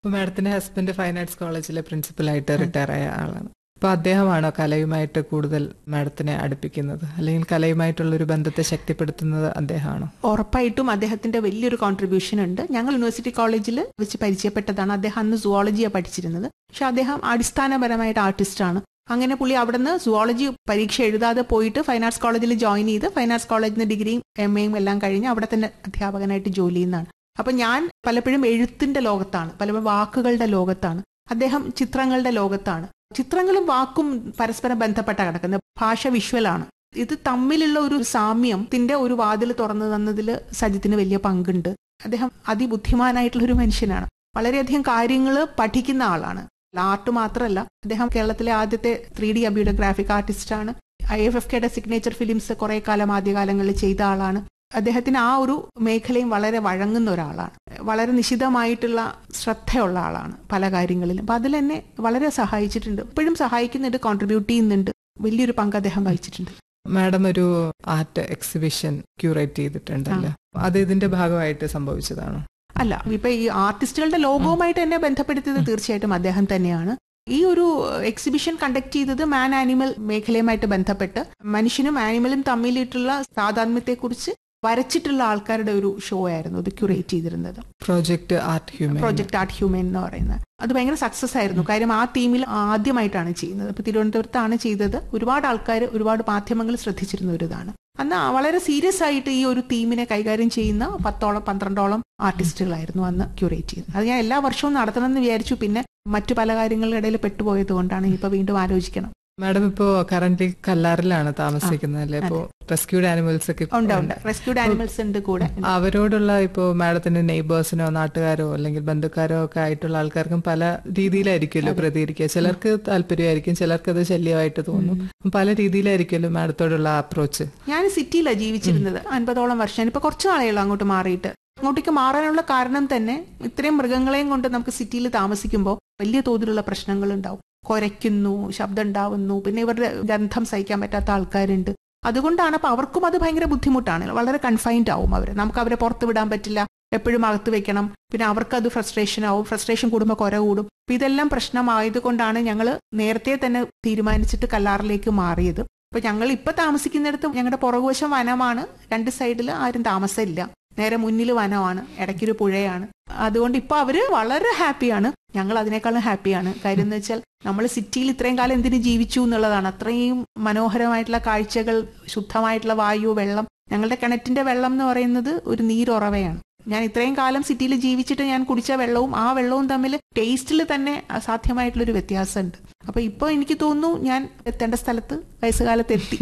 അപ്പൊ മാഡത്തിന്റെ husband fine arts കോളേജിലെ പ്രിൻസിപ്പലായിട്ട് റിട്ടയർ ആയ ആളാണ് അപ്പൊ അദ്ദേഹമാണോ കലയുമായിട്ട് കൂടുതൽ മാഡത്തിനെ അടുപ്പിക്കുന്നത് അല്ലെങ്കിൽ കലയുമായിട്ടുള്ള ഒരു ബന്ധത്തെ ശക്തിപ്പെടുത്തുന്നത് അദ്ദേഹമാണോ ഉറപ്പായിട്ടും അദ്ദേഹത്തിന്റെ വലിയൊരു കോൺട്രിബ്യൂഷൻ ഉണ്ട് ഞങ്ങൾ യൂണിവേഴ്സിറ്റി കോളേജിൽ വെച്ച് പരിചയപ്പെട്ടതാണ് അദ്ദേഹം അന്ന് സുവോളജിയാണ് പഠിച്ചിരുന്നത് പക്ഷെ അദ്ദേഹം അടിസ്ഥാനപരമായിട്ട് ആർട്ടിസ്റ്റാണ് അങ്ങനെ പുള്ളി അവിടുന്ന് സുവോളജി പരീക്ഷ എഴുതാതെ പോയിട്ട് ഫൈൻ ആർട്സ് കോളേജിൽ ജോയിൻ ചെയ്ത് ഫൈൻ ആർട്സ് കോളേജിൽ നിന്ന് ഡിഗ്രിയും എം എയും എല്ലാം കഴിഞ്ഞ് അവിടെ തന്നെ അധ്യാപകനായിട്ട് ജോലി ചെയ്യുന്നതാണ് അപ്പൊ ഞാൻ പലപ്പോഴും എഴുത്തിന്റെ ലോകത്താണ് പലപ്പോഴും വാക്കുകളുടെ ലോകത്താണ് അദ്ദേഹം ചിത്രങ്ങളുടെ ലോകത്താണ് ചിത്രങ്ങളും വാക്കും പരസ്പരം ബന്ധപ്പെട്ട കിടക്കുന്നത് ഭാഷ വിഷ്വലാണ് ഇത് തമ്മിലുള്ള ഒരു സാമ്യത്തിന്റെ ഒരു വാതിൽ തുറന്നു തന്നതിൽ സജിത്തിന് വലിയ പങ്കുണ്ട് അദ്ദേഹം അതിബുദ്ധിമാനായിട്ടുള്ള ഒരു മനുഷ്യനാണ് വളരെയധികം കാര്യങ്ങൾ പഠിക്കുന്ന ആളാണ് ആർട്ട് മാത്രമല്ല അദ്ദേഹം കേരളത്തിലെ ആദ്യത്തെ ത്രീ ഡി അബിയുടെ ഗ്രാഫിക് ആർട്ടിസ്റ്റാണ് ഐ എഫ് എഫ് കെയുടെ സിഗ്നേച്ചർ ഫിലിംസ് കുറെ കാലം ആദ്യകാലങ്ങളിൽ ചെയ്ത ആളാണ് അദ്ദേഹത്തിന് ആ ഒരു മേഖലയും വളരെ വഴങ്ങുന്ന ഒരാളാണ് വളരെ നിശിതമായിട്ടുള്ള ശ്രദ്ധയുള്ള ആളാണ് പല കാര്യങ്ങളിലും അപ്പൊ അതിൽ എന്നെ വളരെ സഹായിച്ചിട്ടുണ്ട് ഇപ്പോഴും സഹായിക്കുന്നുണ്ട് കോൺട്രിബ്യൂട്ട് ചെയ്യുന്നുണ്ട് വലിയൊരു പങ്ക് അദ്ദേഹം വഹിച്ചിട്ടുണ്ട് മാഡം ഒരു ആർട്ട് എക്സിബിഷൻ ക്യൂറേറ്റ് ചെയ്തിട്ടുണ്ടല്ലോ അത് ഇതിന്റെ ഭാഗമായിട്ട് സംഭവിച്ചതാണോ അല്ല ഇപ്പൊ ഈ ആർട്ടിസ്റ്റുകളുടെ ലോകവുമായിട്ട് എന്നെ ബന്ധപ്പെടുത്തിയത് തീർച്ചയായിട്ടും അദ്ദേഹം തന്നെയാണ് ഈ ഒരു എക്സിബിഷൻ കണ്ടക്ട് ചെയ്തത് മാൻ ആനിമൽ മേഖലയുമായിട്ട് ബന്ധപ്പെട്ട് മനുഷ്യനും ആനിമലും തമ്മിലിട്ടുള്ള സാധാത്മ്യത്തെക്കുറിച്ച് വരച്ചിട്ടുള്ള ആൾക്കാരുടെ ഒരു ഷോ ആയിരുന്നു ഇത് ക്യൂറേറ്റ് ചെയ്തിരുന്നത് project art human project art human എന്ന് പറയുന്നത് അത് ഭയങ്കര സക്സസ് ആയിരുന്നു കാര്യം ആ തീമിൽ ആദ്യമായിട്ടാണ് ചെയ്യുന്നത് ഇപ്പൊ തിരുവനന്തപുരത്താണ് ചെയ്തത് ഒരുപാട് ആൾക്കാർ ഒരുപാട് മാധ്യമങ്ങൾ ശ്രദ്ധിച്ചിരുന്ന ഒരു ഇതാണ് അന്ന് വളരെ സീരിയസ് ആയിട്ട് ഈ ഒരു തീമിനെ കൈകാര്യം ചെയ്യുന്ന പത്തോളം പന്ത്രണ്ടോളം ആർട്ടിസ്റ്റുകളായിരുന്നു അന്ന് ക്യൂറേറ്റ് ചെയ്യുന്നത് അത് ഞാൻ എല്ലാ വർഷവും നടത്തണമെന്ന് വിചാരിച്ചു പിന്നെ മറ്റു പല കാര്യങ്ങളുടെ ഇടയിൽ പെട്ടുപോയത് കൊണ്ടാണ് ഇപ്പൊ വീണ്ടും ആലോചിക്കണം മാഡം ഇപ്പോ കറന്റ് കല്ലാറിലാണ് താമസിക്കുന്നത് അല്ലേ ഇപ്പോ റെസ്ക്യൂഡ് ആനിമൽസ് ഒക്കെ ഉണ്ട് ഉണ്ട് റെസ്ക്യൂഡ് ആനിമൽസ് ഉണ്ട് കൂടെ അവരോടുള്ള ഇപ്പോ മാഡത്തിന്റെ നെയ്ബേഴ്സിനോ നാട്ടുകാരോ അല്ലെങ്കിൽ ബന്ധുക്കാരോ ഒക്കെ ആയിട്ടുള്ള ആൾക്കാർക്കും പല രീതിയിലായിരിക്കുമല്ലോ പ്രതികരിക്കുക ചിലർക്ക് താല്പര്യമായിരിക്കും ചിലർക്ക് അത് ശല്യമായിട്ട് തോന്നും പല രീതിയിലായിരിക്കുമല്ലോ മാഡത്തോടുള്ള അപ്രോച്ച് ഞാൻ സിറ്റിയിലാണ് ജീവിച്ചിരുന്നത് അൻപതോളം വർഷം ഇപ്പൊ കുറച്ച് നാളെയുള്ളൂ അങ്ങോട്ട് മാറിയിട്ട് അങ്ങോട്ടേക്ക് മാറാനുള്ള കാരണം തന്നെ ഇത്രയും മൃഗങ്ങളെയും കൊണ്ട് നമുക്ക് സിറ്റിയിൽ താമസിക്കുമ്പോൾ വലിയ തോതിലുള്ള പ്രശ്നങ്ങൾ ഉണ്ടാവും കുരയ്ക്കുന്നു ശബ്ദം ഉണ്ടാവുന്നു പിന്നെ ഇവരുടെ ഗന്ധം സഹിക്കാൻ പറ്റാത്ത ആൾക്കാരുണ്ട് അതുകൊണ്ടാണ് അപ്പൊ അവർക്കും അത് ഭയങ്കര ബുദ്ധിമുട്ടാണ് വളരെ കൺഫൈൻഡ് ആവും അവർ നമുക്ക് അവരെ പുറത്ത് വിടാൻ പറ്റില്ല എപ്പോഴും അകത്ത് വെക്കണം പിന്നെ അവർക്ക് അത് ഫ്രസ്ട്രേഷൻ ആവും ഫ്രസ്ട്രേഷൻ കൂടുമ്പോൾ കുര കൂടും അപ്പൊ ഇതെല്ലാം പ്രശ്നമായതുകൊണ്ടാണ് ഞങ്ങൾ നേരത്തെ തന്നെ തീരുമാനിച്ചിട്ട് കല്ലാറിലേക്ക് മാറിയത് അപ്പൊ ഞങ്ങൾ ഇപ്പൊ താമസിക്കുന്നിടത്ത് ഞങ്ങളുടെ പുറകുവശം വനമാണ് രണ്ട് സൈഡിൽ ആരും താമസമില്ല നേരെ മുന്നിൽ വനമാണ് ഇടയ്ക്കൊരു പുഴയാണ് അതുകൊണ്ട് ഇപ്പൊ അവര് വളരെ ഹാപ്പിയാണ് ഞങ്ങൾ അതിനേക്കാളും ഹാപ്പിയാണ് കാര്യം എന്ന് വെച്ചാൽ നമ്മൾ സിറ്റിയിൽ ഇത്രയും കാലം എന്തിനു ജീവിച്ചു എന്നുള്ളതാണ് അത്രയും മനോഹരമായിട്ടുള്ള കാഴ്ചകൾ ശുദ്ധമായിട്ടുള്ള വായു വെള്ളം ഞങ്ങളുടെ കിണറ്റിന്റെ വെള്ളം എന്ന് പറയുന്നത് ഒരു നീരുറവയാണ് ഞാൻ ഇത്രയും കാലം സിറ്റിയിൽ ജീവിച്ചിട്ട് ഞാൻ കുടിച്ച വെള്ളവും ആ വെള്ളവും തമ്മിൽ ടേസ്റ്റിൽ തന്നെ അസാധ്യമായിട്ടുള്ള ഒരു വ്യത്യാസമുണ്ട് അപ്പൊ ഇപ്പൊ എനിക്ക് തോന്നുന്നു ഞാൻ എത്തേണ്ട സ്ഥലത്ത് വയസ്സുകാലത്ത് എത്തി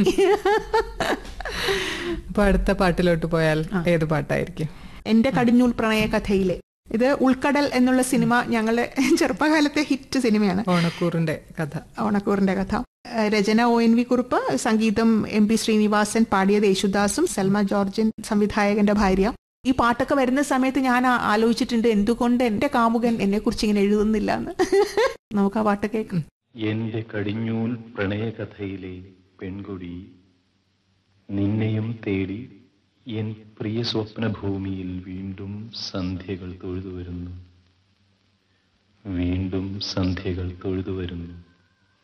അപ്പൊ അടുത്ത പാട്ടിലോട്ട് പോയാൽ ഏത് പാട്ടായിരിക്കും എന്റെ കടിഞ്ഞൂൽ പ്രണയ കഥയിലെ ഇത് ഉൾക്കടൽ എന്നുള്ള സിനിമ ഞങ്ങളുടെ ചെറുപ്പകാലത്തെ ഹിറ്റ് സിനിമയാണ് ഓണക്കൂറിന്റെ കഥ ഓണക്കൂറിന്റെ കഥ രചന ഒ എൻ വി കുറുപ്പ് സംഗീതം എം പി ശ്രീനിവാസൻ പാടിയത് യേശുദാസും സൽമ ജോർജിൻ സംവിധായകന്റെ ഭാര്യ ഈ പാട്ടൊക്കെ വരുന്ന സമയത്ത് ഞാൻ ആലോചിച്ചിട്ടുണ്ട് എന്തുകൊണ്ട് എന്റെ കാമുകൻ എന്നെ കുറിച്ച് ഇങ്ങനെ എഴുതുന്നില്ല എന്ന് നമുക്ക് ആ പാട്ട് കേൾക്കാം എന്റെ കടിഞ്ഞൂൽ പ്രണയകഥയിലെ പെൺകുടി നിന്നെയും തേടി എൻ പ്രിയ സ്വപ്നഭൂമിയിൽ വീണ്ടും സന്ധ്യകൾ തൊഴുതു വരുന്നു വീണ്ടും സന്ധ്യകൾ തൊഴുതു വരുന്നു